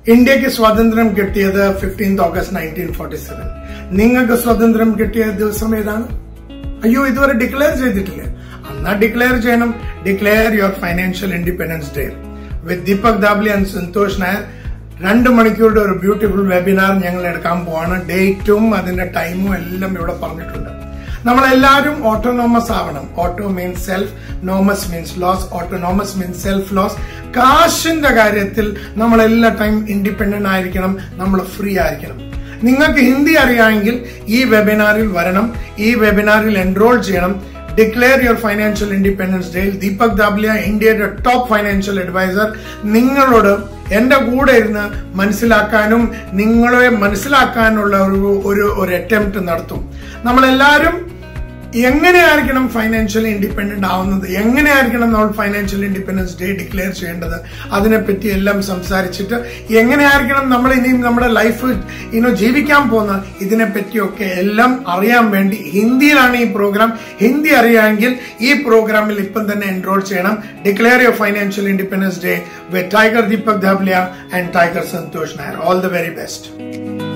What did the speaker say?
ഇന്ത്യക്ക് സ്വാതന്ത്ര്യം കിട്ടിയത് fifteenth August nineteen forty seven നിങ്ങൾക്ക് സ്വാതന്ത്ര്യം കിട്ടിയ ദിവസം ഏതാണ് അയ്യോ ഇതുവരെ ഡിക്ലെയർ ചെയ്തിട്ടില്ല എന്നാ ഡിക്ലെയർ ചെയ്യണം declare your financial independence day with Deepak Dabli and Santosh Nair രണ്ട് മണിക്കൂറുടെ ഒരു ബ്യൂട്ടിഫുൾ വെബിനാർ ഞങ്ങൾ എടുക്കാൻ പോവാണ് ഡേറ്റും അതിന്റെ ടൈമും എല്ലാം ഇവിടെ പറഞ്ഞിട്ടുണ്ട് നമ്മളെല്ലാവരും ഓട്ടോണോമസ് ആവണം auto means self nomos means laws autonomous means self laws കാശിന്റെ കാര്യത്തിൽ നമ്മൾ എല്ലാ ടൈം ഇൻഡിപെൻഡന്റ് ആയിരിക്കണം നമ്മൾ ഫ്രീ ആയിരിക്കണം നിങ്ങൾക്ക് ഹിന്ദി അറിയാമെങ്കിൽ ഈ വെബിനാറിൽ വരണം ഈ വെബിനാറിൽ എൻറോൾ ചെയ്യണം ഡിക്ലെയർ യുവർ ഫൈനാൻഷ്യൽ ഇൻഡിപെൻഡൻസ് ഡേയിൽ ദീപക് ദാബ്ലിയ ഇന്ത്യയുടെ ടോപ്പ് ഫൈനാൻഷ്യൽ അഡ്വൈസർ നിങ്ങളോട് എന്റെ കൂടെ ഇരുന്ന് മനസ്സിലാക്കാനും നിങ്ങളെ മനസ്സിലാക്കാനുള്ള ഒരു ഒരു ഒരു അറ്റംപ്റ്റ് നടത്തും നമ്മളെല്ലാവരും എങ്ങനെയായിരിക്കണം ഫൈനാൻഷ്യലി ഇൻഡിപെൻഡന്റ് ആവുന്നത് എങ്ങനെയായിരിക്കണം നമ്മൾ ഫൈനാൻഷ്യൽ ഇൻഡിപെൻഡൻസ് ഡേ ഡിക്ലെയർ ചെയ്യേണ്ടത് അതിനെപ്പറ്റി എല്ലാം സംസാരിച്ചിട്ട് എങ്ങനെയായിരിക്കണം നമ്മൾ ഇനിയും നമ്മുടെ ലൈഫ് ഇനോ ജീവിക്കാൻ പോകുന്ന ഇതിനെപ്പറ്റിയൊക്കെ എല്ലാം അറിയാൻ വേണ്ടി ഹിന്ദിയിലാണ് ഈ പ്രോഗ്രാം ഹിന്ദി അറിയാമെങ്കിൽ ഈ പ്രോഗ്രാമിൽ ഇപ്പം തന്നെ എൻറോൾ ചെയ്യണം declare your financial independence day with tiger Deepak Dhablia and tiger Santosh Nair all the very best